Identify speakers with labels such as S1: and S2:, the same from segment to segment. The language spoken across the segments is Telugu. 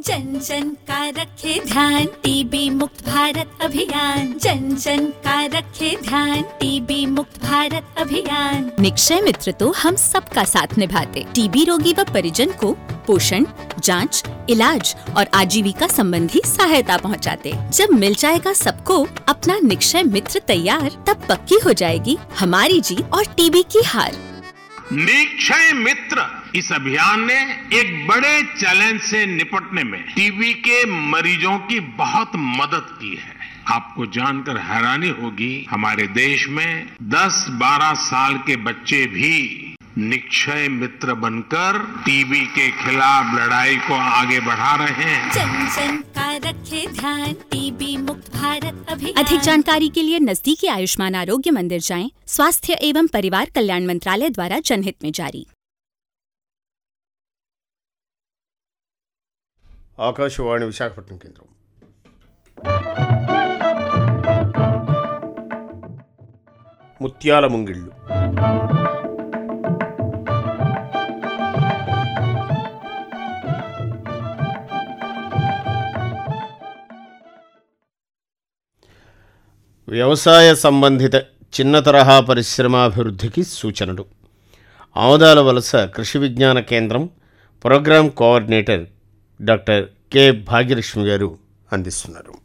S1: जन जन का रखे ध्यान टीबी मुक्त भारत अभियान जन जन का रखे ध्यान टीबी मुक्त भारत अभियान निक्षय मित्र तो हम सबका साथ निभाते टीबी रोगी व परिजन को पोषण जांच, इलाज और आजीविका संबंधी सहायता पहुंचाते। जब मिल जाएगा सबको अपना निक्षय मित्र तैयार तब पक्की हो जाएगी हमारी जीत और टीबी की हार
S2: निक्षय मित्र इस अभियान ने एक बड़े चैलेंज से निपटने में टीबी के मरीजों की बहुत मदद की है आपको जानकर हैरानी होगी हमारे देश में 10-12 साल के बच्चे भी निक्षय मित्र बनकर टीबी के खिलाफ लड़ाई को आगे बढ़ा रहे हैं
S1: जन जन का रखे ध्यान टीबी मुक्त भारत अभियान अधिक जानकारी के लिए नजदीकी आयुष्मान आरोग्य मंदिर जाएं स्वास्थ्य एवं परिवार कल्याण मंत्रालय द्वारा जनहित में जारी
S3: ఆకాశవాణి విశాఖపట్నం కేంద్రం ముత్యాల ముంగిళ్ళు వ్యవసాయ సంబంధిత చిన్న తరహా పరిశ్రమాభివృద్ధికి సూచనలు ఆమదాల వలస కృషి విజ్ఞాన కేంద్రం program coordinator doctor K Bhagyalakshmi గారు అందిస్తున్నారు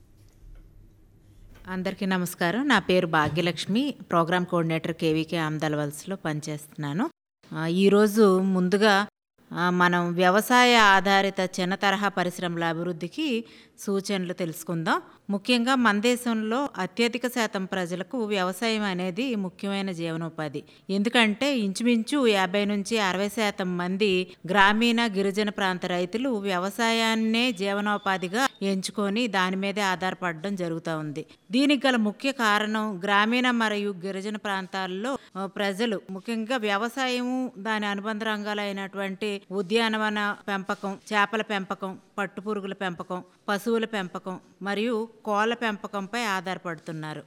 S4: అందరికీ నమస్కారం నా పేరు Bhagyalakshmi program coordinator KVK Amdala వలసలో పనిచేస్తున్నాను ఆ, ఈరోజు ముందుగా ఆ, మనం వ్యవసాయ ఆధారిత చిన్న తరహా పరిశ్రమల అభివృద్ధికి సూచనలు తెలుసుకుందాం ముఖ్యంగా మన దేశంలో అత్యధిక శాతం ప్రజలకు వ్యవసాయం అనేది ముఖ్యమైన జీవనోపాధి ఎందుకంటే ఇంచుమించు యాభై నుంచి అరవై శాతం మంది గ్రామీణ గిరిజన ప్రాంత రైతులు వ్యవసాయాన్నే జీవనోపాధిగా ఎంచుకొని దాని మీదే ఆధారపడడం జరుగుతూ ఉంది దీనికి గల ముఖ్య కారణం గ్రామీణ మరియు గిరిజన ప్రాంతాల్లో ఆ, ప్రజలు ముఖ్యంగా వ్యవసాయము దాని అనుబంధ రంగాలైనటువంటి ఉద్యానవన పెంపకం చేపల పెంపకం పట్టుపురుగుల పెంపకం పశువుల పెంపకం మరియు కోళ్ళ పెంపకంపై ఆధారపడుతున్నారు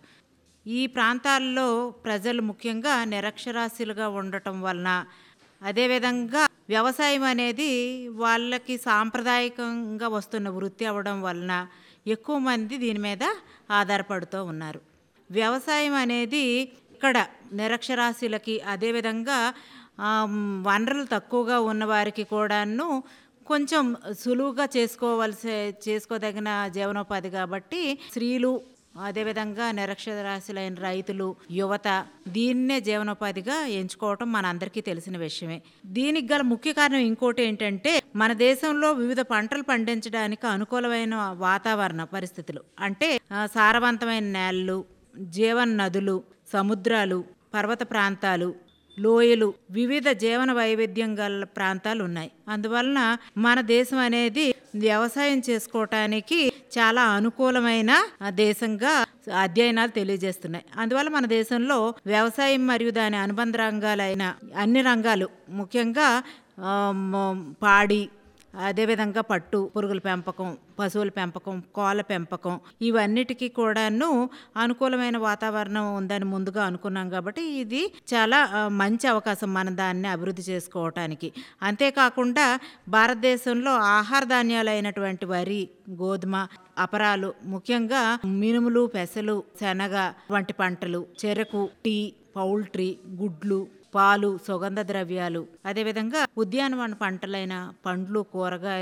S4: ఈ ప్రాంతాల్లో ప్రజలు ముఖ్యంగా నిరక్షరాస్యులుగా ఉండటం వలన అదేవిధంగా వ్యవసాయం అనేది వాళ్ళకి సాంప్రదాయకంగా వస్తున్న వృత్తి అవ్వడం వలన ఎక్కువ మంది దీని మీద ఆధారపడుతూ ఉన్నారు వ్యవసాయం అనేది ఇక్కడ నిరక్షరాస్యులకి అదేవిధంగా ఆమ్, వనరులు తక్కువగా ఉన్న వారికి కూడాను కొంచెం సులువుగా చేసుకోవలసి చేసుకోదగిన జీవనోపాధి కాబట్టి స్త్రీలు అదేవిధంగా నిరక్షరాస్యులైన రైతులు యువత దీన్నే జీవనోపాధిగా ఎంచుకోవటం మనందరికీ తెలిసిన విషయమే దీనికి గల ముఖ్య కారణం ఇంకోటి ఏంటంటే మన దేశంలో వివిధ పంటలు పండించడానికి అనుకూలమైన వాతావరణ పరిస్థితులు అంటే ఆ, సారవంతమైన నేలలు జీవన నదులు సముద్రాలు పర్వత ప్రాంతాలు లోయలు వివిధ జీవన వైవిధ్యం గల ప్రాంతాలు ఉన్నాయి అందువలన మన దేశం అనేది వ్యవసాయం చేసుకోవటానికి చాలా అనుకూలమైన ఆ, దేశంగా అధ్యయనాలు తెలియజేస్తున్నాయి అందువల్ల మన దేశంలో వ్యవసాయం మరియు దాని అనుబంధ రంగాలైన అన్ని రంగాలు ముఖ్యంగా ఆ, మ- పాడి అదేవిధంగా పట్టు పురుగుల పెంపకం పశువుల పెంపకం కోళ్ళ పెంపకం ఇవన్నిటికీ కూడాను అనుకూలమైన వాతావరణం ఉందని ముందుగా అనుకున్నాం కాబట్టి ఇది చాలా ఆ, మంచి అవకాశం మనం దాన్ని అభివృద్ధి చేసుకోవటానికి అంతేకాకుండా భారతదేశంలో ఆహార ధాన్యాలైనటువంటి వరి గోధుమ అపరాలు ముఖ్యంగా మినుములు పెసలు శనగ వంటి పంటలు చెరకు టీ పౌల్ట్రీ గుడ్లు పాలు సుగంధ ద్రవ్యాలు అదేవిధంగా ఉద్యానవన పంటలైన పండ్లు కూరగాయలు